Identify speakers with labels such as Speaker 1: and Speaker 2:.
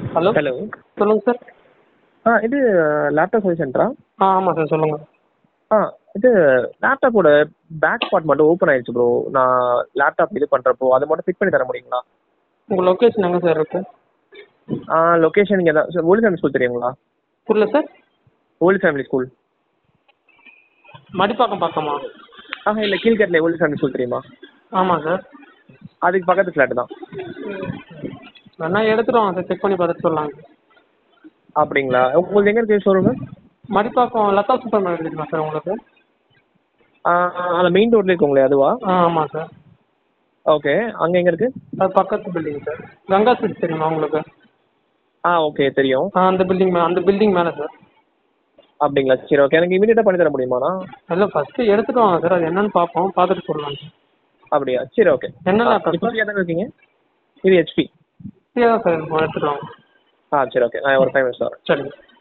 Speaker 1: hello
Speaker 2: hello
Speaker 1: சொல்லுங்கள் sir
Speaker 2: ஆ இது லேப்டாப் சர்வீஸ் சென்டரா
Speaker 1: ஆ ஆமாம் சார் சொல்லுங்கள்
Speaker 2: ஆ இது லேப்டாப்போட பேக் பார்ட் மட்டும் ஓப்பன் ஆயிடுச்சு ப்ரோ நான் லேப்டாப் இது பண்ணுறப்போ அதை மட்டும் ஃபிட் பண்ணி தர முடியுங்களா
Speaker 1: உங்கள் லொக்கேஷன் எங்கே சார் இருக்கு
Speaker 2: ஆ லொக்கேஷன் இங்கே தான் சார் ஓல்டு ஃபேமிலி ஸ்கூல் தெரியுங்களா
Speaker 1: புரியல sir
Speaker 2: old family school
Speaker 1: Madipakkam பக்கமா
Speaker 2: ஆஹா இல்லை கீழ்கட்டில் ஓல்டு ஃபேமிலி ஸ்கூல் தெரியுமா
Speaker 1: ஆமாம் சார்
Speaker 2: அதுக்கு பக்கத்து ஃப்ளாட் தான்
Speaker 1: வேணா எடுத்துட்டு வாங்க சார் செக் பண்ணி பார்த்துட்டு சொல்லலாங்க
Speaker 2: அப்படிங்களா உங்களுக்கு எங்கே இருக்குது showroom
Speaker 1: Madipakkam Latha super market இருக்குமா சார் உங்களுக்கு
Speaker 2: அந்த மெயின் ரோட்ல இருக்குங்களே அதுவா
Speaker 1: ஆ ஆமாம் சார்
Speaker 2: ஓகே அங்கே எங்கே இருக்குது
Speaker 1: அது பக்கத்து பில்டிங் சார் கங்கா ஸ்வீட்ஸ் தெரியுமா உங்களுக்கு
Speaker 2: ஆ ஓகே தெரியும்
Speaker 1: ஆ அந்த பில்டிங் மே அந்த பில்டிங் மேலே சார்
Speaker 2: அப்படிங்களா சரி ஓகே எனக்கு இமீடியட்டாக பண்ணி தர முடியுமாண்ணா
Speaker 1: இல்லை ஃபஸ்ட்டு எடுத்துட்டு வாங்க சார் அது என்னன்னு பார்ப்போம் பார்த்துட்டு சொல்லலாம் சார்
Speaker 2: அப்படியா சரி ஓகே
Speaker 1: என்ன லேப்டாப்
Speaker 2: இப்போ ஃப்ரீயாக தானே இருக்கீங்க இது ஹெச்பி
Speaker 1: ஃப்ரீயாக தான் சார் இருக்கும் எடுத்துட்டு வாங்க
Speaker 2: ஆ சரி ஓகே நான் ஒரு ஃபைவ் மினிட்ஸ் வரேன்
Speaker 1: சரிங்க